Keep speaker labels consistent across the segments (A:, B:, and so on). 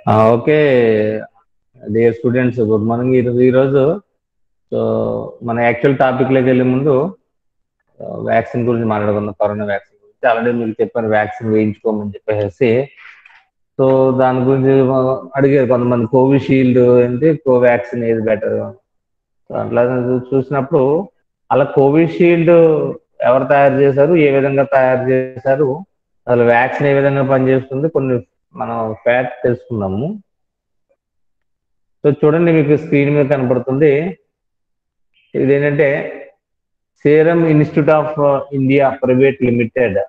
A: Okay dear students good morning ఈరోజు ఈరోజు so మన యాక్చువల్ టాపిక్లోకి వెళ్ళే ముందు వ్యాక్సిన్ గురించి మాట్లాడుకుందాం కరోనా వ్యాక్సిన్ గురించి ఆల్రెడీ మీకు చెప్పాను వ్యాక్సిన్ వేయించుకోమని చెప్పేసి సో దాని గురించి అడిగారు కొంతమంది కోవిషీల్డ్ ఏంటి కోవాక్సిన్ ఏది బెటర్ అట్లా చూసినప్పుడు అలా కోవిషీల్డ్ ఎవరు తయారు చేశారు ఏ విధంగా తయారు చేశారు అసలు వ్యాక్సిన్ ఏ విధంగా పనిచేస్తుంది కొన్ని మనం ఫ్యాక్ట్ తెలుసుకుందాము సో చూడండి మీకు స్క్రీన్ మీద కనపడుతుంది ఇది ఏంటంటే Serum Institute of India Private Limited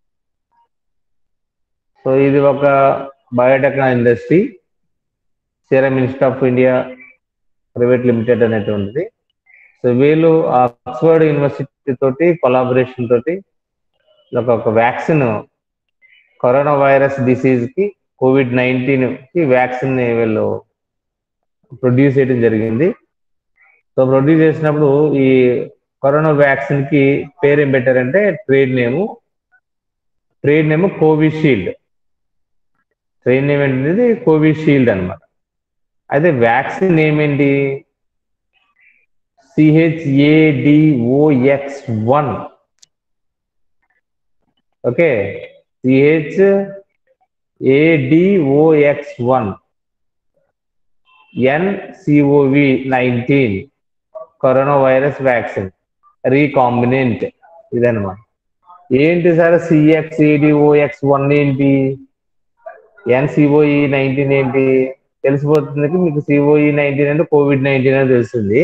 A: so ఇది ఒక biotechnology industry Serum Institute of India Private Limited అనేటువంటిది సో వీళ్ళు ఆక్స్ఫర్డ్ యూనివర్సిటీ తోటి కొలాబరేషన్ తోటి ఒక వ్యాక్సిన్ కరోనా వైరస్ డిసీజ్ కి కోవిడ్ నైన్టీన్ కి వ్యాక్సిన్ వీళ్ళు ప్రొడ్యూస్ చేయడం జరిగింది సో ప్రొడ్యూస్ చేసినప్పుడు ఈ కరోనా వ్యాక్సిన్ కి పేరు ఏం పెట్టారంటే trade name trade name Covishield trade name ఏంటిది కోవిషీల్డ్ అనమాట అయితే వ్యాక్సిన్ ఏమేంటి C H A D O X one okay C H A D O X one N C O V nineteen corona virus vaccine recombinant ఇదనమాట ఏంటి సార్ సిఎక్స్ ఏడిఓఎక్స్ వన్ ఏంటి ఎన్సిఓఈ నైన్టీన్ ఏంటి తెలిసిపోతుంది మీకు సిఓఈ నైన్టీన్ అంటే కోవిడ్ నైన్టీన్ అని తెలుస్తుంది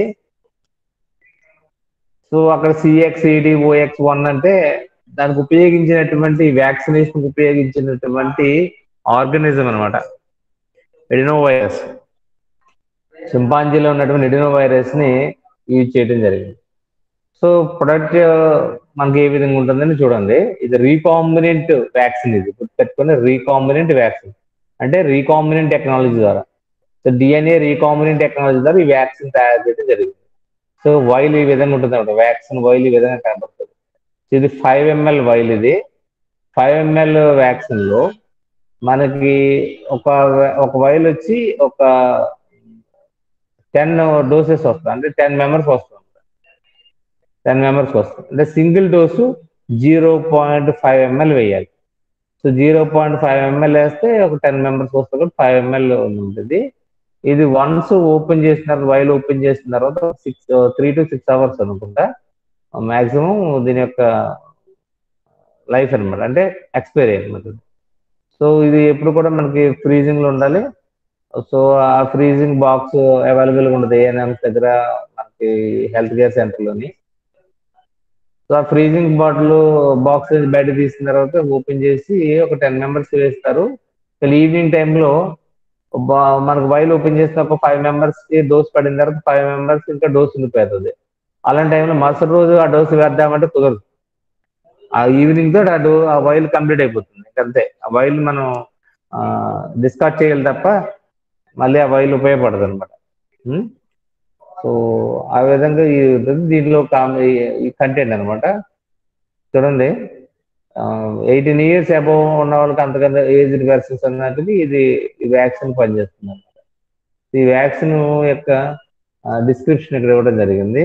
A: సో అక్కడ సిఎక్స్ ఏడిఓఎక్స్ వన్ అంటే దానికి ఉపయోగించినటువంటి వ్యాక్సినేషన్ ఉపయోగించినటువంటి ఆర్గనిజం అనమాట ఎడినో వైరస్ సింపాంజీలో ఉన్నటువంటి ఎడినో వైరస్ ని యూజ్ చేయడం జరిగింది సో ప్రొడక్ట్ మనకి ఏ విధంగా ఉంటుందని చూడండి ఇది రీకాంబినెంట్ వ్యాక్సిన్ ఇది పెట్టుకుని రీకాంబినెంట్ వ్యాక్సిన్ అంటే రీకాంబినెంట్ టెక్నాలజీ ద్వారా సో డిఎన్ఏ రీకాంబినెంట్ టెక్నాలజీ ద్వారా ఈ వ్యాక్సిన్ తయారు చేయడం జరిగింది సో వైల్ ఈ విధంగా ఉంటుంది అనమాట వ్యాక్సిన్ వైల్ ఈ విధంగా కనబడుతుంది ఇది ఫైవ్ ఎంఎల్ వైల్ ఇది ఫైవ్ ఎంఎల్ వ్యాక్సిన్ లో మనకి ఒక ఒక వైల్ వచ్చి ఒక టెన్ డోసెస్ వస్తాయి అంటే టెన్ మెంబర్స్ వస్తాయి టెన్ మెంబర్స్ వస్తాయి అంటే single dose zero point five ML వేయాలి so zero point five ML వేస్తే ఒక టెన్ మెంబర్స్ వస్తుంది ఫైవ్ ఎంఎల్ ఉంటుంది ఇది వన్స్ ఓపెన్ చేసిన తర్వాత వైల్ ఓపెన్ చేసిన తర్వాత six three to six hours అనుకుంటా మాక్సిమం దీని యొక్క లైఫ్ అనమాట అంటే ఎక్స్పైరీ అనమాట సో ఇది ఎప్పుడు కూడా మనకి ఫ్రీజింగ్ లో ఉండాలి సో ఆ ఫ్రీజింగ్ బాక్స్ అవైలబుల్ గా ఉండదు ఏఎన్ఎంస్ దగ్గర మనకి హెల్త్ కేర్ సెంటర్ లోని సో ఆ ఫ్రీజింగ్ బాటిల్ బాక్స్ బయట తీసిన తర్వాత ఓపెన్ చేసి ఒక టెన్ మెంబర్స్ వేస్తారు ఈవినింగ్ టైంలో మనకు వైల్ ఓపెన్ చేసిన ఒక ఫైవ్ మెంబర్స్ కి డోస్ పడిన తర్వాత ఫైవ్ మెంబర్స్ ఇంకా డోస్ ఉండిపోతుంది అలాంటి టైంలో మరుసటి రోజు ఆ డోస్ వేద్దామంటే కుదరదు ఆ ఈవినింగ్ తో ఆ డో ఆ వైల్ కంప్లీట్ అయిపోతుంది ఇంకంతే ఆ వైల్ మనం డిస్కార్డ్ చేయాలి తప్ప మళ్ళీ ఆ వైల్ ఉపయోగపడదు అనమాట సో ఆ విధంగా ఈ దీనిలో ఈ కంటెంట్ అనమాట చూడండి ఎయిటీన్ ఇయర్స్ అబౌవ్ ఉన్న వాళ్ళకి అంతకంత ఏజ్ వెర్సన్స్ అన్నట్టుగా ఇది ఈ వ్యాక్సిన్ పనిచేస్తుంది అనమాట ఈ వ్యాక్సిన్ యొక్క డిస్క్రిప్షన్ ఇక్కడ ఇవ్వడం జరిగింది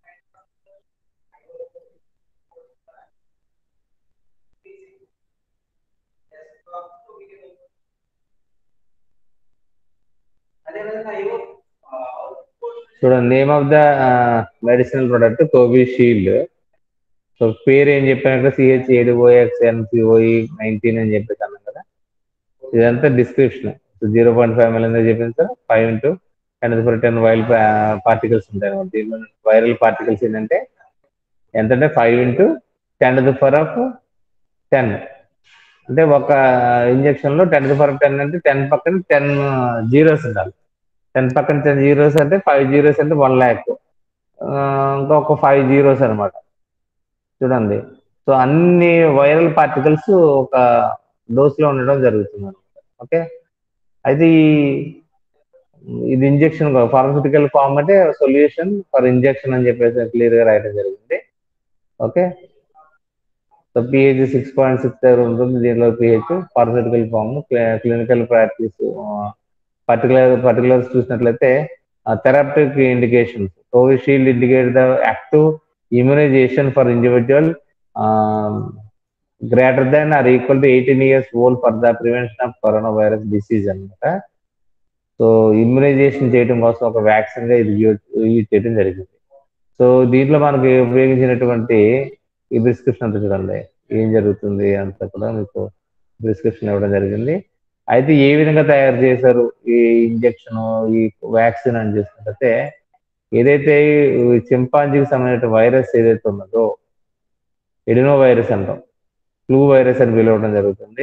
A: చూడండి name of the medicinal product Covishield so పేరు ఏం చెప్పానంటే సిహెచ్ ఏడిఓఎక్స్ ఎన్సిఓఈ నైన్టీన్ అని చెప్పేసి అన్నాం కదా ఇదంతా description zero point five ML అనేది చెప్పింది sir five into ten for ten viral particles ఉంటాయి దీనిలో వైరల్ పార్టికల్స్ ఏంటంటే ఎంతంటే five into ten to for of ten అంటే ఒక ఇంజక్షన్ లో టెన్ టు ఫర్ టెన్ అంటే టెన్ పక్కన టెన్ జీరోస్ ఉండాలి టెన్ పక్కన టెన్ జీరోస్ అంటే ఫైవ్ జీరోస్ అంటే వన్ ల్యాక్ ఇంకొక ఫైవ్ జీరోస్ అనమాట చూడండి సో అన్ని వైరల్ పార్టికల్స్ ఒక డోస్ లో ఉండడం జరుగుతుంది అనమాట ఓకే అయితే ఇది ఇంజెక్షన్ ఫార్మసిటికల్ ఫార్మ్ అంటే సొల్యూషన్ ఫర్ ఇంజెక్షన్ అని చెప్పేసి క్లియర్ గా రాయడం జరిగింది okay so P H six point six దగ్గర ఉంటుంది దీనిలో P H pharmaceutical form clinical practice particular particulars చూసినట్లయితే therapeutic indications Covishield indicate the active immunisation for individual greater than or equal to eighteen years old for the prevention of corona virus disease అనమాట so immunisation చేయడం కోసం ఒక vaccine గా ఇది use చేయడం జరిగింది so దీంట్లో మనకి ఉపయోగించినటువంటి ఈ ప్రిస్క్రిప్షన్ అంతా చూడండి ఏం జరుగుతుంది అంతా కూడా మీకు ప్రిస్క్రిప్షన్ ఇవ్వడం జరిగింది అయితే ఏ విధంగా తయారు చేశారు ఈ ఇంజెక్షన్ ఈ వ్యాక్సిన్ అని చూసినట్లయితే ఏదైతే చింపాంజీకి సంబంధించిన వైరస్ ఏదైతే ఉన్నదో ఎడినో వైరస్ అంటాం ఫ్లూ వైరస్ అని పిలవడం జరుగుతుంది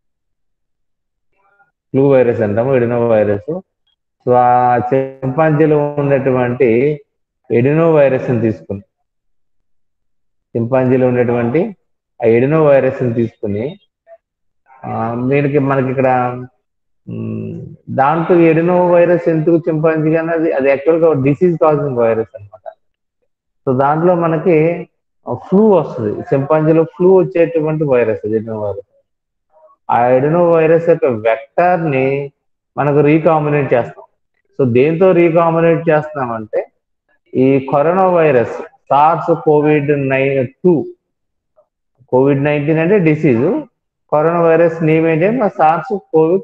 A: ఫ్లూ వైరస్ అంటాము ఎడినో వైరస్ సో ఆ చింపాంజీలో ఉన్నటువంటి ఎడినో వైరస్ ని తీసుకుని చింపాంజీలో ఉన్నటువంటి ఆ ఎడినో వైరస్ ని తీసుకుని దీనికి మనకి ఇక్కడ దాంట్లో ఎడినో వైరస్ ఎందుకు చింపాంజీ కానీ అది అది యాక్చువల్గా డిసీజ్ కాజింగ్ వైరస్ అనమాట సో దాంట్లో మనకి ఫ్లూ వస్తుంది చింపాంజీలో ఫ్లూ వచ్చేటువంటి వైరస్ ఎడినో వైరస్ ఆ ఎడినో వైరస్ యొక్క వెక్టర్ ని మనకు రీకాంబినేట్ చేస్తాం సో దేంతో రీకాంబినేట్ చేస్తున్నామంటే ఈ corona virus SARS Covid nine two Covid nineteen అంటే డిసీజ్ కరోనా వైరస్ నేమ్ ఏంటంటే SARS Covid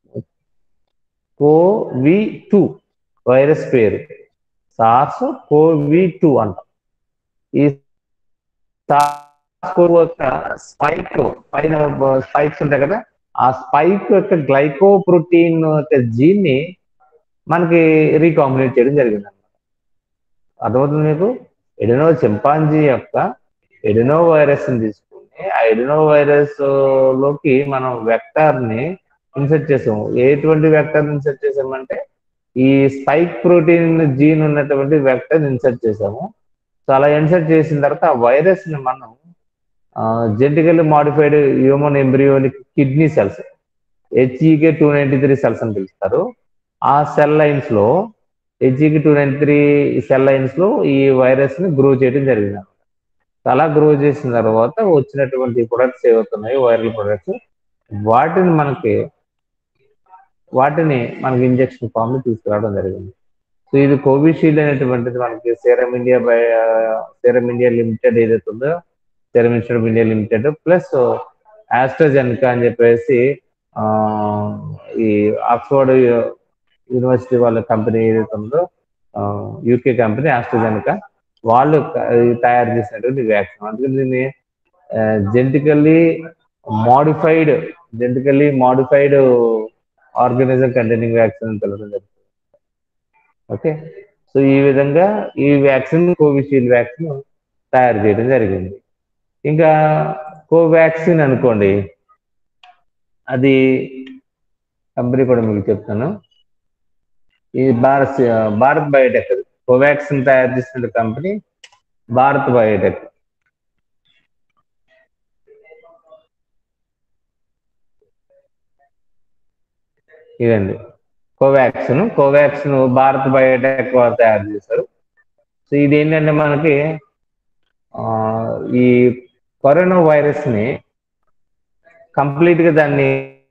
A: CoV two virus పేరు సార్స్ కోవి టూ అంటాం ఈ స్పైక్ పైన స్పైక్స్ ఉంటాయి కదా ఆ స్పైక్ యొక్క గ్లైకో ప్రోటీన్ యొక్క జీన్ ని మనకి రీకాంబినేట్ చేయడం జరిగింది అనమాట అర్థమవుతుంది మీకు ఎడినో చింపాంజీ యొక్క ఎడినో వైరస్ ని తీసుకుని ఆ ఎడినో వైరస్ లోకి మనం వెక్టార్ ని ఇన్సర్ట్ చేసాము ఎటువంటి వెక్టర్ ఇన్సర్ట్ చేసామంటే ఈ స్పైక్ ప్రోటీన్ జీన్ ఉన్నటువంటి వెక్టర్ ఇన్సర్ట్ చేసాము సో అలా ఇన్సర్ట్ చేసిన తర్వాత ఆ వైరస్ ని మనం genetically modified human embryonic kidney cells H E K two ninety three cells అని పిలుస్తారు ఆ సెల్ లైన్స్ లో H E K two ninety three cell lines లో ఈ వైరస్ ని గ్రో చేయడం జరిగింది అలా గ్రో చేసిన తర్వాత వచ్చినటువంటి ప్రొడక్ట్స్ ఏవవుతున్నాయి వైరల్ ప్రొడక్ట్స్ వాటిని మనకి వాటిని మనకి ఇంజక్షన్ ఫామ్ తీసుకురావడం జరిగింది సో ఇది కోవిషీల్డ్ అనేటువంటిది మనకి serum India by serum India limited ఏదైతే ఉందో serum institute of India limited plus AstraZeneca అని చెప్పేసి ఈ ఆక్స్ఫర్డ్ యూనివర్సిటీ వాళ్ళ కంపెనీ ఏదైతే ఉందో యూకే కంపెనీ ఆస్ట్రాజెనికా వాళ్ళు తయారు చేసినటువంటి వ్యాక్సిన్ అందుకని దీన్ని genetically modified genetically modified organism containing vaccine అని పిలవడం జరుగుతుంది ఓకే సో ఈ విధంగా ఈ వ్యాక్సిన్ కోవిషీల్డ్ వ్యాక్సిన్ తయారు చేయడం జరిగింది ఇంకా కోవాక్సిన్ అనుకోండి అది కంపెనీ కూడా మీకు చెప్తాను ఈ భారత్ భారత్ బయోటెక్ కోవాక్సిన్ తయారు చేసిన కంపెనీ భారత్ బయోటెక్ ఇదండి కోవాక్సిన్ కోవాక్సిన్ భారత్ బయోటెక్ వారు తయారు చేశారు సో ఇది ఏంటంటే మనకి ఈ కరోనా వైరస్ ని కంప్లీట్ గా దాన్ని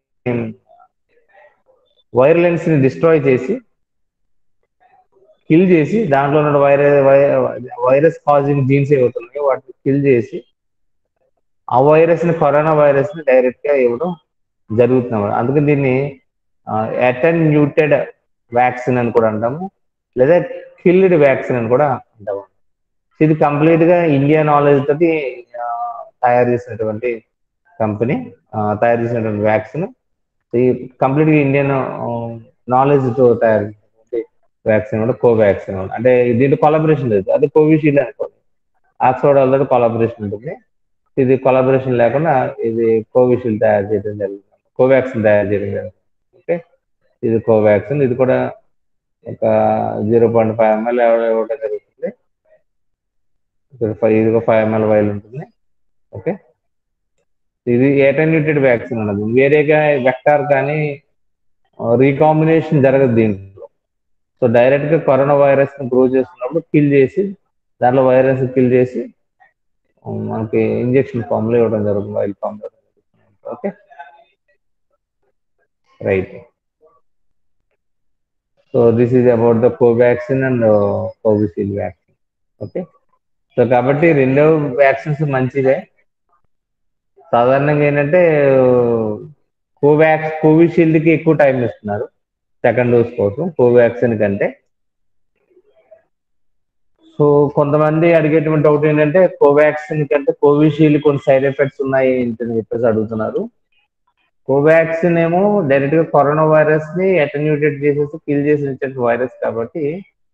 A: వైర్లెన్స్ ని డిస్ట్రాయ్ చేసి కిల్ చేసి దాంట్లో ఉన్న వైరస్ వైరస్ కాజింగ్ జీన్స్ ఏవవుతున్నాయో వాటిని కిల్ చేసి ఆ వైరస్ ని కరోనా వైరస్ ని డైరెక్ట్ గా ఇవ్వడం జరుగుతుంది అందుకని దీన్ని అటెన్యూటెడ్ వ్యాక్సిన్ అని కూడా అంటాము లేదా కిల్డ్ వ్యాక్సిన్ అని కూడా అంటాము ఇది కంప్లీట్ గా ఇండియా నాలెడ్జ్ తోటి తయారు చేసినటువంటి కంపెనీ తయారు చేసినటువంటి వ్యాక్సిన్ ఈ కంప్లీట్ గా ఇండియన్ నాలెడ్జ్ తో తయారు చేసినటువంటి వ్యాక్సిన్ కూడా కోవాక్సిన్ అంటే దీంట్లో కొలాబరేషన్ లేదు అది కోవిషీల్డ్ అనుకోండి ఆక్స్ఫర్డ్ వాళ్ళతో కొలాబరేషన్ ఉంటుంది ఇది కొలాబరేషన్ లేకుండా ఇది కోవిషీల్డ్ తయారు చేయడం జరుగుతుంది కోవాక్సిన్ తయారు చేయడం జరుగుతుంది ఓకే ఇది కోవాక్సిన్ ఇది కూడా ఒక జీరో పాయింట్ ఫైవ్ ఎంఎల్ ఇవ్వడం జరుగుతుంది ఇక్కడ ఫైవ్ ఇది ఫైవ్ ఎంఎల్ వైల్ ఉంటుంది ఓకే ఇది ఏటన్యూటెడ్ వ్యాక్సిన్ అన్నది వేరేగా వెక్టార్ కానీ రీకాంబినేషన్ జరగదు దీంట్లో సో డైరెక్ట్ గా కరోనా వైరస్ ని గ్రో చేస్తున్నప్పుడు కిల్ చేసి దాంట్లో వైరస్ కిల్ చేసి మనకి ఇంజెక్షన్ ఫామ్ లో ఇవ్వడం జరుగుతుంది వైల్ ఫామ్ లో okay right so this is about the Covaxin and Covishield vaccine okay so కాబట్టి రెండో వ్యాక్సిన్స్ మంచిదే సాధారణంగా ఏంటంటే కోవాక్స్ కోవిషీల్డ్కి ఎక్కువ టైం ఇస్తున్నారు సెకండ్ డోస్ కోసం కోవాక్సిన్ కంటే సో కొంతమంది అడిగేటువంటి డౌట్ ఏంటంటే కోవాక్సిన్ కంటే కోవిషీల్డ్ కొన్ని సైడ్ ఎఫెక్ట్స్ ఉన్నాయి ఏంటని చెప్పేసి అడుగుతున్నారు కోవాక్సిన్ ఏమో డైరెక్ట్ గా కరోనా వైరస్ ని అటెన్యూటెడ్ చేసేసి కిల్ చేసి వైరస్ కాబట్టి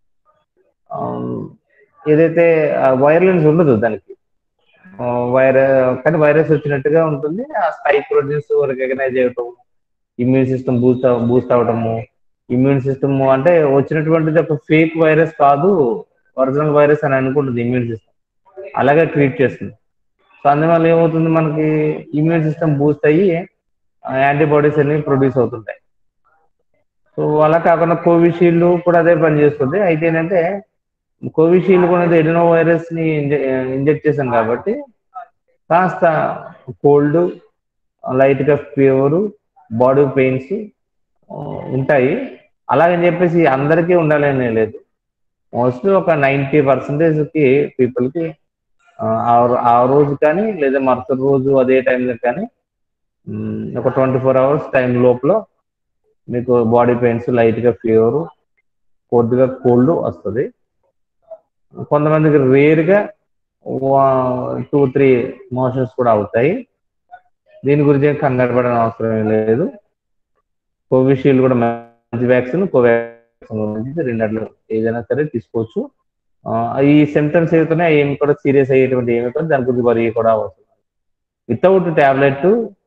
A: ఏదైతే వైరలెన్స్ ఉండదు దానికి వైరస్ కానీ వైరస్ వచ్చినట్టుగా ఉంటుంది ఆ స్పైక్ ప్రోటీన్స్ రికగ్నైజ్ చేయటం ఇమ్యూన్ సిస్టమ్ బూస్ట్ బూస్ట్ అవటము ఇమ్యూన్ సిస్టమ్ అంటే వచ్చినటువంటిది ఒక ఫేక్ వైరస్ కాదు ఒరిజినల్ వైరస్ అని అనుకుంటుంది ఇమ్యూన్ సిస్టమ్ అలాగే ట్రీట్ చేస్తుంది సో అందువల్ల ఏమవుతుంది మనకి ఇమ్యూన్ సిస్టమ్ బూస్ట్ అయ్యి యాంటీబాడీస్ అనేవి ప్రొడ్యూస్ అవుతుంటాయి సో అలా కాకుండా కోవిషీల్డ్ కూడా అదే పని చేస్తుంది అయితే ఏంటంటే కోవిషీల్డ్ కూడా ఎడినో వైరస్ ని ఇంజెక్ట్ చేశాను కాబట్టి కాస్త కోల్డ్ లైట్ గా ఫీవర్ బాడీ పెయిన్స్ ఉంటాయి అలాగని చెప్పేసి అందరికీ ఉండాలని లేదు మోస్ట్లీ ఒక నైంటీ పర్సెంటేజ్ కి పీపుల్ కి ఆ రోజు కానీ లేదా మరుసటి రోజు అదే టైంలో కానీ ఒక ట్వంటీ ఫోర్ అవర్స్ టైం లోపల మీకు బాడీ పెయిన్స్ లైట్ గా ఫీవర్ కొద్దిగా కోల్డ్ వస్తుంది కొంతమందికి రేర్ గా టూ త్రీ మోషన్స్ కూడా అవుతాయి దీని గురించి కంగారు పడిన అవసరం లేదు కోవిషీల్డ్ కూడా మంచి వ్యాక్సిన్ కోవాక్సిన్ గురించి రెండట్లు ఏదైనా సరే తీసుకోవచ్చు ఈ సిమ్టమ్స్ ఏమవుతున్నాయి ఏమి కూడా సీరియస్ అయ్యేటువంటి ఏమి కూడా దాని గురించి వరి కూడా అవసరం వితౌట్ ట్యాబ్లెట్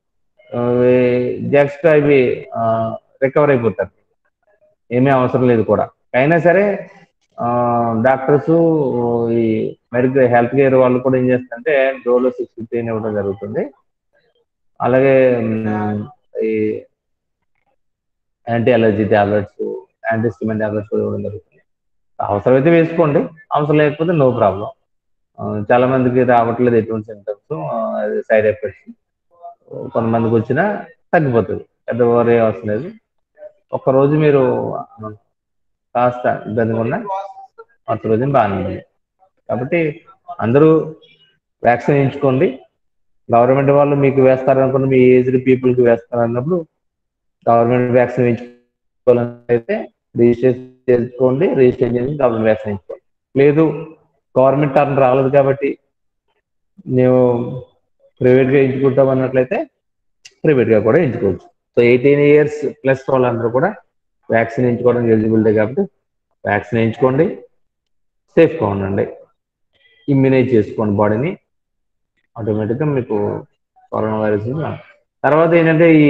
A: జస్ట్ అవి రికవర్ అయిపోతారు ఏమీ అవసరం లేదు కూడా అయినా సరే డాక్టర్స్ ఈ మెడికల్ హెల్త్ కేర్ వాళ్ళు కూడా ఏం చేస్తారంటే డోలో సిక్స్ ఫిఫ్టీన్ ఇవ్వడం జరుగుతుంది అలాగే ఈ anti allergy tablets antihistamine tablets కూడా ఇవ్వడం జరుగుతుంది అవసరమైతే వేసుకోండి అవసరం లేకపోతే నో ప్రాబ్లం చాలా మందికి రావట్లేదు ఎటువంటి సింటమ్స్ సైడ్ ఎఫెక్ట్స్ కొంతమందికి వచ్చినా తగ్గిపోతుంది పెద్ద వరే అవసరం లేదు ఒక్కరోజు మీరు కాస్త ఇబ్బందిగా ఉన్నా కొత్త రోజు బాగానే ఉంది కాబట్టి అందరూ వ్యాక్సిన్ వేయించుకోండి గవర్నమెంట్ వాళ్ళు మీకు వేస్తారనుకున్న మీ ఏజ్డ్ పీపుల్కి వేస్తారన్నప్పుడు గవర్నమెంట్ వ్యాక్సిన్ వేయించుకోవాలని అయితే రిజిస్ట్రేషన్ చేసుకోండి రిజిస్ట్రేషన్ చేసి గవర్నమెంట్ వ్యాక్సిన్ వేయించుకోండి లేదు గవర్నమెంట్ టర్న్ రాలేదు కాబట్టి మేము ప్రైవేట్గా ఎంచుకుంటాం అన్నట్లయితే ప్రైవేట్గా కూడా ఎంచుకోవచ్చు సో ఎయిటీన్ ఇయర్స్ ప్లస్ వాళ్ళందరూ కూడా వ్యాక్సిన్ ఎంచుకోవడానికి ఎలిజిబిలిటీ కాబట్టి వ్యాక్సిన్ వేయించుకోండి సేఫ్గా ఉండండి ఇమ్యునైజ్ చేసుకోండి బాడీని ఆటోమేటిక్గా మీకు కరోనా వైరస్ తర్వాత ఏంటంటే ఈ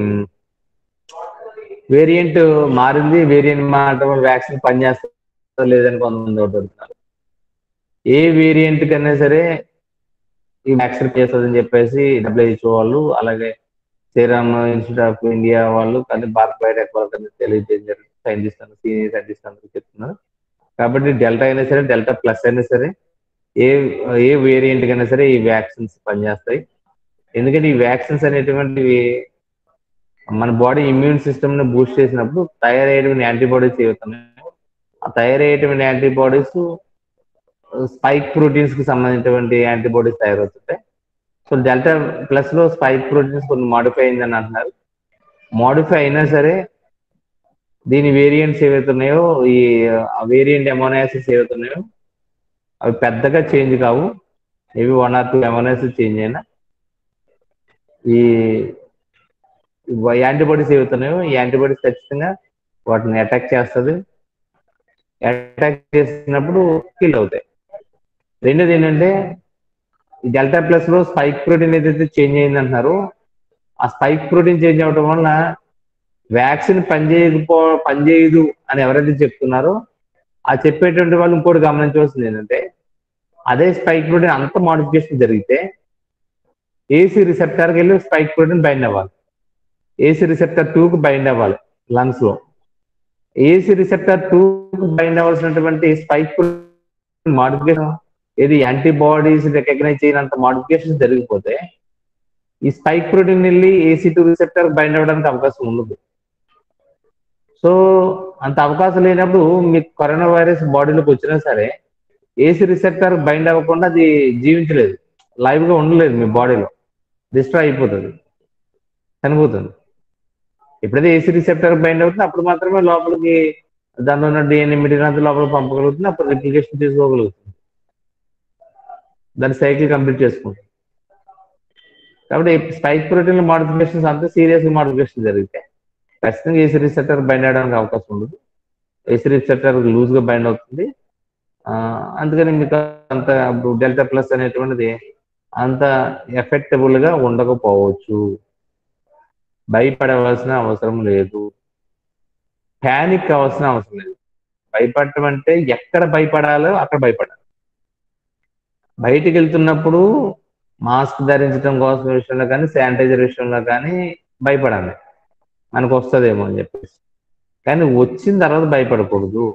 A: వేరియంట్ మారింది వేరియంట్ మారడం వల్ల వ్యాక్సిన్ పనిచేస్తుందో లేదని కొంతమంది అడుగుతున్నారు ఏ వేరియంట్ కన్నా సరే ఈ వ్యాక్సిన్ చేస్తుందని చెప్పేసి డబ్ల్యూహెచ్ఓ వాళ్ళు అలాగే సీరమ్ ఇన్స్టిట్యూట్ ఆఫ్ ఇండియా వాళ్ళు కానీ భారత్ బయోటెక్ వాళ్ళు తెలియజేశారు సైంటిస్ట్ సీనియర్ సైంటిస్ట్ అందరూ చెప్తున్నారు కాబట్టి డెల్టా అయినా సరే డెల్టా ప్లస్ అయినా సరే ఏ ఏ వేరియంట్ కైనా సరే ఈ వ్యాక్సిన్స్ పనిచేస్తాయి ఎందుకంటే ఈ వ్యాక్సిన్స్ అనేటువంటివి మన బాడీ ఇమ్యూన్ సిస్టమ్ ని బూస్ట్ చేసినప్పుడు తయారయ్యేటువంటి యాంటీబాడీస్ ఏవైతున్నాయి ఆ తయారయ్యేటువంటి యాంటీబాడీస్ స్పైక్ ప్రోటీన్స్ కి సంబంధించినటువంటి యాంటీబాడీస్ తయారవుతుంటాయి సో డెల్టా ప్లస్ లో స్పైక్ ప్రోటీన్స్ కొన్ని మాడిఫై అయిందని అంటున్నారు మాడిఫై అయినా సరే దీని వేరియంట్స్ ఏవైతున్నాయో ఈ వేరియంట్ ఎమోనాసిస్ ఏవైతున్నాయో అవి పెద్దగా చేంజ్ కావు ఇవి one or two amino acids change అయినా ఈ యాంటీబాడీస్ ఏవైతున్నాయో ఈ యాంటీబాడీస్ ఖచ్చితంగా వాటిని అటాక్ చేస్తుంది అటాక్ చేసినప్పుడు కిల్ అవుతాయి రెండోది ఏంటంటే ఈ డెల్టా ప్లస్ లో స్పైక్ ప్రోటీన్ ఏదైతే చేంజ్ అయింది అంటున్నారో ఆ స్పైక్ ప్రోటీన్ చేంజ్ అవడం వల్ల వ్యాక్సిన్ పనిచేయకపో పనిచేయదు అని ఎవరైతే చెప్తున్నారో ఆ చెప్పేటువంటి వాళ్ళు ఇంకోటి గమనించవలసింది ఏంటంటే అదే స్పైక్ ప్రోటీన్ అంత మాడిఫికేషన్ జరిగితే ఏసీ రిసెప్టార్కి వెళ్ళి స్పైక్ ప్రోటీన్ బైండ్ అవ్వాలి ఏసీ రిసెప్టర్ టూకి బైండ్ అవ్వాలి లంగ్స్ లో ఏసీ రిసెప్టర్ టూకి బైండ్ అవ్వాల్సినటువంటి స్పైక్ ప్రోటీన్ మాడిఫికేషన్ ఏది యాంటీబాడీస్ రికగ్నైజ్ చేయనంత మాడిఫికేషన్ జరిగిపోతే ఈ స్పైక్ ప్రోటీన్ వెళ్ళి ఏసీ టూ రిసెప్టర్ బైండ్ అవ్వడానికి అవకాశం ఉండదు సో సో అంత అవకాశం లేనప్పుడు మీకు కరోనా వైరస్ బాడీలోకి వచ్చినా సరే ఏసీ రిసెప్టర్ బైండ్ అవ్వకుండా అది జీవించలేదు లైవ్ గా ఉండలేదు మీ బాడీలో డిస్ట్రాయ్ అయిపోతుంది చనిపోతుంది ఎప్పుడైతే ఏసీ రిసెప్టర్ బైండ్ అవుతుంది అప్పుడు మాత్రమే లోపలికి దానిలో ఉన్న డిఎన్ఏ మెటీరియల్ లోపల పంపగలుగుతుంది అప్పుడు రిప్లికేషన్ తీసుకోగలుగుతుంది దాని సైకిల్ కంప్లీట్ చేసుకుంటుంది కాబట్టి స్పైక్ ప్రోటీన్ మాడిఫికేషన్స్ అంతా సీరియస్ మాడిఫికేషన్ జరిగితే ఖచ్చితంగా ఏసీ రిసెప్టర్ బైండ్ అవడానికి అవకాశం ఉండదు ఏసీ రిసెప్టర్ లూజ్ గా బైండ్ అవుతుంది ఆ, అందుకని మీకు అంత డెల్టా ప్లస్ అనేటువంటిది అంత ఎఫెక్టబుల్ గా ఉండకపోవచ్చు భయపడవలసిన అవసరం లేదు ప్యానిక్ అవ్వాల్సిన అవసరం లేదు భయపడటం అంటే ఎక్కడ భయపడాలో అక్కడ భయపడాలి బయటికి వెళ్తున్నప్పుడు మాస్క్ ధరించడం కోసం విషయంలో కానీ శానిటైజర్ విషయంలో కానీ భయపడాలి మనకు వస్తుందేమో అని చెప్పేసి కానీ వచ్చిన తర్వాత భయపడకూడదు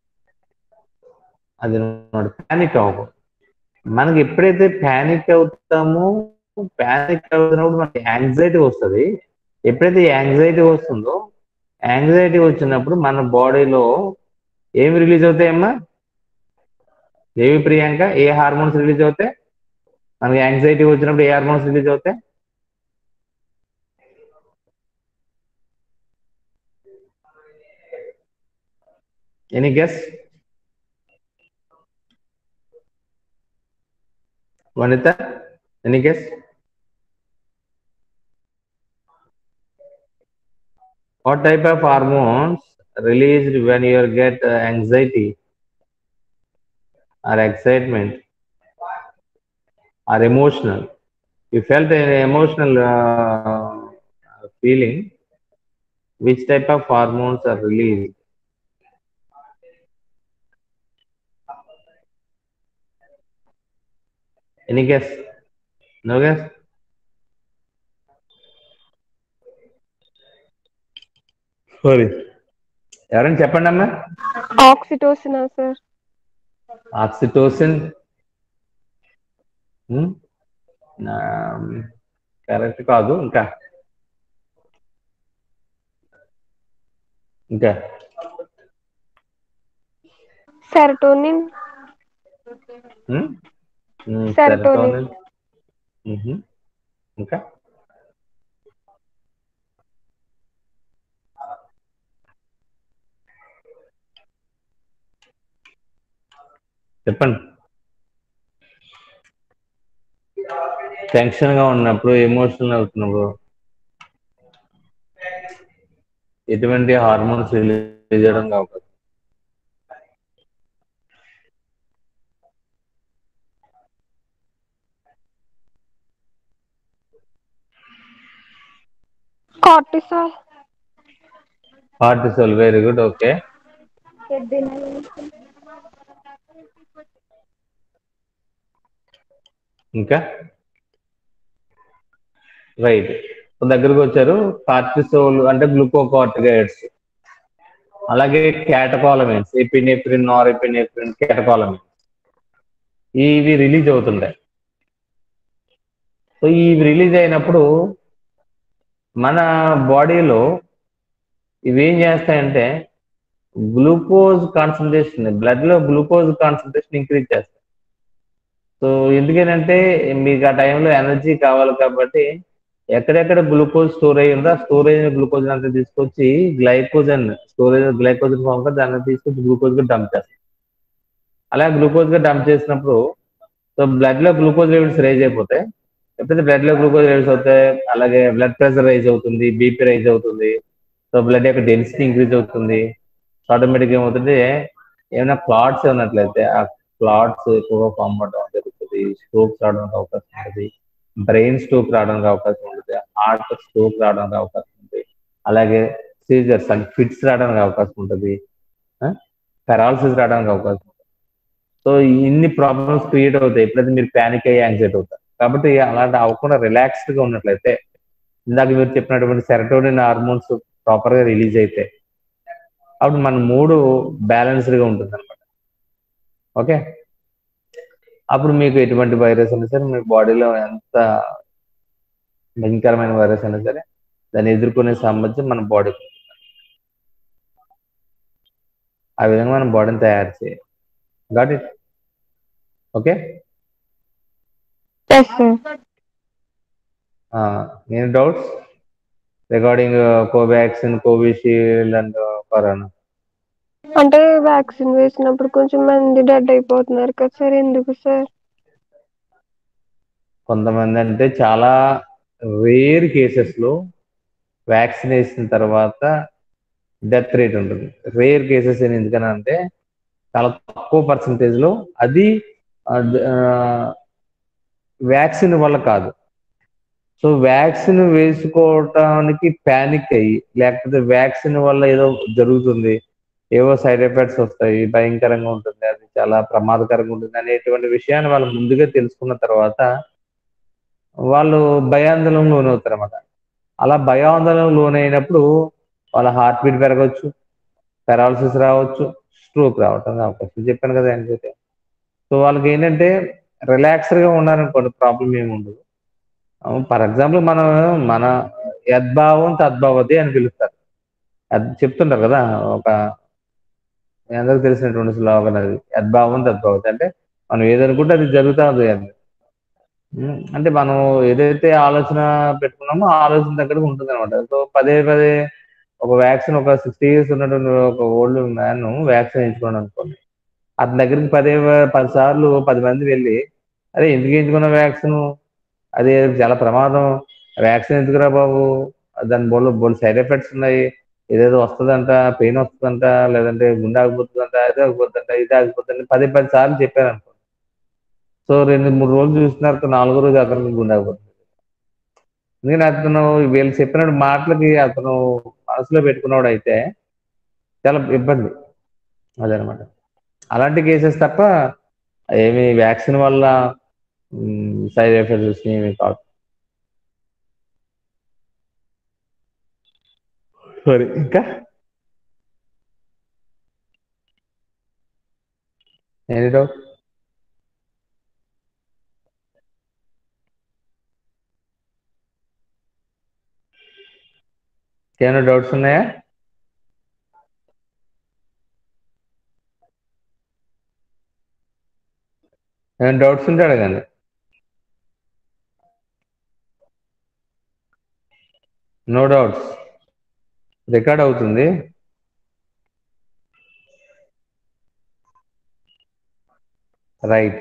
A: అది ప్యానిక్ అవ్వకూడదు మనకి ఎప్పుడైతే ప్యానిక్ అవుతామో ప్యానిక్ అవుతున్నప్పుడు మనకి యాంగ్జైటీ వస్తుంది ఎప్పుడైతే యాంగ్జైటీ వస్తుందో యాంగ్జైటీ వచ్చినప్పుడు మన బాడీలో ఏమి రిలీజ్ అవుతాయమ్మా ఏవి ప్రియాంక ఏ హార్మోన్స్ రిలీజ్ అవుతాయి మనకి యాంగ్జైటీ వచ్చినప్పుడు ఏ హార్మోన్స్ రిలీజ్ అవుతాయి any guess Vanitha any guess what type of hormones released when you get uh, anxiety or excitement or emotional you felt an emotional uh, feeling which type of hormones are released any guess no guess sorry ఎవరైనా చెప్పండి అమ్మా
B: ఆక్సిటోసినా sir
A: oxytocin correct కాదు ఇంకా ఇంకా
B: serotonin
A: um? Um,
B: Serotonin.
A: serotonin. మ్హూ. ఇంకా చెప్పండి tension గా ఉన్నప్పుడు ఎమోషనల్ అవుతున్నప్పుడు ఎటువంటి హార్మోన్స్ రిలీజ్ చేయడం కావచ్చు
B: cortisol
A: cortisol very good okay ఇంకా రైట్ దగ్గరకు వచ్చారు కార్టిసోల్ అంటే గ్లూకోకార్టిగైడ్స్ అలాగే క్యాటకాలమిన్స్ ఎపినెఫ్రిన్ నార్ ఎపినెఫ్రిన్ క్యాటకాలమిన్స్ ఇవి రిలీజ్ అవుతుంటాయి సో ఇవి రిలీజ్ అయినప్పుడు మన బాడీలో ఇవి ఏం చేస్తాయంటే గ్లూకోజ్ కాన్సన్ట్రేషన్ బ్లడ్ లో గ్లూకోజ్ కాన్సన్ట్రేషన్ ఇంక్రీజ్ చేస్తాయి సో ఎందుకనంటే మీకు ఆ టైంలో ఎనర్జీ కావాలి కాబట్టి ఎక్కడెక్కడ గ్లూకోజ్ స్టోర్ అయ్యి ఉందో ఆ స్టోరేజ్ గ్లూకోజ్ అంతా తీసుకొచ్చి గ్లైకోజన్ స్టోరేజ్ గ్లైకోజన్ ఫామ్ గా దాన్ని తీసుకొచ్చి గ్లూకోజ్ గా డంప్ చేస్తాం అలా గ్లూకోజ్ గా డంప్ చేసినప్పుడు సో బ్లడ్ లో గ్లూకోజ్ లెవెల్స్ రైజ్ అయిపోతాయి ఎప్పుడైతే బ్లడ్ లో గ్లూకోజ్ లెవెల్స్ అవుతాయి అలాగే బ్లడ్ ప్రెషర్ రైజ్ అవుతుంది బీపీ రైజ్ అవుతుంది సో బ్లడ్ యొక్క డెన్సిటీ ఇంక్రీజ్ అవుతుంది ఆటోమేటిక్ ఏమవుతుంది ఏమైనా క్లాట్స్ ఉన్నట్లయితే ఆ క్లాట్స్ ఎక్కువగా ఫామ్ అవడం జరుగుతుంది స్ట్రోక్స్ రావడానికి అవకాశం ఉంటుంది బ్రెయిన్ స్ట్రోక్ రావడానికి అవకాశం ఉంటుంది హార్ట్ స్ట్రోక్ రావడానికి అవకాశం ఉంటుంది అలాగే సీజర్స్ అంటే ఫిట్స్ రావడానికి అవకాశం ఉంటుంది పెరాలసిస్ రావడానికి అవకాశం ఉంటుంది సో ఇన్ని ప్రాబ్లమ్స్ క్రియేట్ అవుతాయి ఎప్పుడైతే మీరు ప్యానిక్ అయ్యి యాంగ్జైటీ అవుతారు కాబట్టి అలాంటి అవ్వకుండా రిలాక్స్డ్ గా ఉన్నట్లయితే ఇందాక మీరు చెప్పినటువంటి సెరటోనిన్ హార్మోన్స్ ప్రాపర్ గా రిలీజ్ అయితే అప్పుడు మన మూడు బ్యాలెన్స్డ్ గా ఉంటుంది అనమాట ఓకే అప్పుడు మీకు ఎటువంటి వైరస్ అయినా సరే మీ బాడీలో ఎంత భయంకరమైన వైరస్ అయినా సరే దాన్ని ఎదుర్కొనే సామర్థ్యం మన బాడీకి ఆ విధంగా మనం బాడీని తయారు చేయాలి got it okay
B: yes sir
A: any doubts regarding Covaxin Covishield and corona
B: అంటే వ్యాక్సిన్ వేసినప్పుడు కొంచెం మంది డెడ్ అయిపోతున్నారు కదా సార్ ఎందుకు సార్
A: కొంతమంది అంటే చాలా రేర్ కేసెస్లో వ్యాక్సిన్ వేసిన తర్వాత డెత్ రేట్ ఉంటుంది రేర్ కేసెస్ ఎందుకనంటే చాలా తక్కువ పర్సంటేజ్లో అది వ్యాక్సిన్ వల్ల కాదు సో వ్యాక్సిన్ వేసుకోవటానికి ప్యానిక్ అయ్యి లేకపోతే వ్యాక్సిన్ వల్ల ఏదో జరుగుతుంది ఏవో సైడ్ ఎఫెక్ట్స్ వస్తాయి భయంకరంగా ఉంటుంది అది చాలా ప్రమాదకరంగా ఉంటుంది అనేటువంటి విషయాన్ని వాళ్ళు ముందుగా తెలుసుకున్న తర్వాత వాళ్ళు భయాందోళనకు లోనవుతారు అన్నమాట అలా భయాందోళనకు లోనైనప్పుడు వాళ్ళ హార్ట్ బీట్ పెరగవచ్చు పెరాలసిస్ రావచ్చు స్ట్రోక్ రావటం అవకాశం చెప్పాను కదా ఏంటంటే సో వాళ్ళకి ఏంటంటే రిలాక్స్డ్గా ఉన్నారనుకోండి ప్రాబ్లం ఏమి ఉండదు ఫర్ ఎగ్జాంపుల్ మనం మన యద్భావం తద్భావతి అని పిలుస్తారు అది చెప్తుంటారు కదా ఒక మీ అందరికి తెలిసినటువంటి స్లోగన్ అది యద్భావం తద్భావతి అంటే మనం ఏదనుకుంటే అది జరుగుతూ ఉంది అది ఉమ్, అంటే మనం ఏదైతే ఆలోచన పెట్టుకున్నామో ఆ ఆలోచన దగ్గరకు ఉంటుంది అనమాట సో పదే పదే ఒక వ్యాక్సిన్ ఒక సిక్స్టీ ఇయర్స్ ఉన్నటువంటి ఒక ఓల్డ్ మ్యాన్ వ్యాక్సిన్ వేయించుకోండి అనుకోండి అతని దగ్గరికి పదే పది సార్లు పది మంది వెళ్ళి అరే ఎందుకు వేయించుకున్న వ్యాక్సిన్ అది చాలా ప్రమాదం వ్యాక్సిన్ ఎందుకురా బాబు దాని బోల్ బోల్ సైడ్ ఎఫెక్ట్స్ ఉన్నాయి ఏదేదో వస్తుందంట పెయిన్ వస్తుందంట లేదంటే గుండె ఆగిపోతుందంట అది ఆగిపోతుందంట ఇది ఆగిపోతుంది పది పది సార్లు చెప్పారు అనుకో సో రెండు మూడు రోజులు చూస్తున్నారు నాలుగో రోజు అతనికి గుండె ఆగిపోతుంది ఎందుకంటే అతను వీళ్ళు చెప్పిన మాటలకి అతను మనసులో పెట్టుకున్నాడు అయితే చాలా ఇబ్బంది అదనమాట అలాంటి కేసెస్ తప్ప ఏమి వ్యాక్సిన్ వల్ల సైడ్ ఎఫెక్ట్స్ ఏమి కాదు సరే ఇంకా ఎనీ డౌట్ ఏమైనా డౌట్స్ ఉన్నాయా ఏమైనా డౌట్స్ ఉంటే అడగండి నో డౌట్స్ రికార్డ్ అవుతుంది రైట్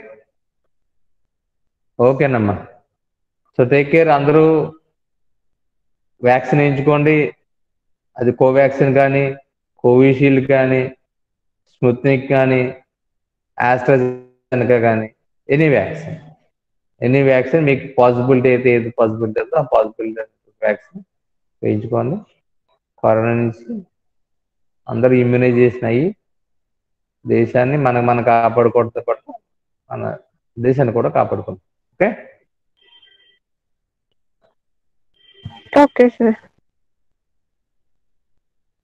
A: ఓకేనమ్మా సో టేక్ కేర్ అందరూ వ్యాక్సిన్ వేయించుకోండి అది కోవాక్సిన్ కానీ కోవిషీల్డ్ కానీ స్ముత్నిక్ కానీ ఆస్ట్రాజెనకా కానీ ఎనీ వ్యాక్సిన్ ఎనీ వ్యాక్సిన్ మీకు పాసిబిలిటీ అయితే ఏది పాసిబిలిటీ ఉందో ఆ పాసిబిలిటీ వ్యాక్సిన్ వేయించుకోండి కరోనా నుంచి అందరూ ఇమ్యునైజేషన్ అయ్యి దేశాన్ని మనం మనం కాపాడుకోవడంతో పాటు మన దేశాన్ని కూడా కాపాడుకుంటాం ఓకే
B: ఓకే సార్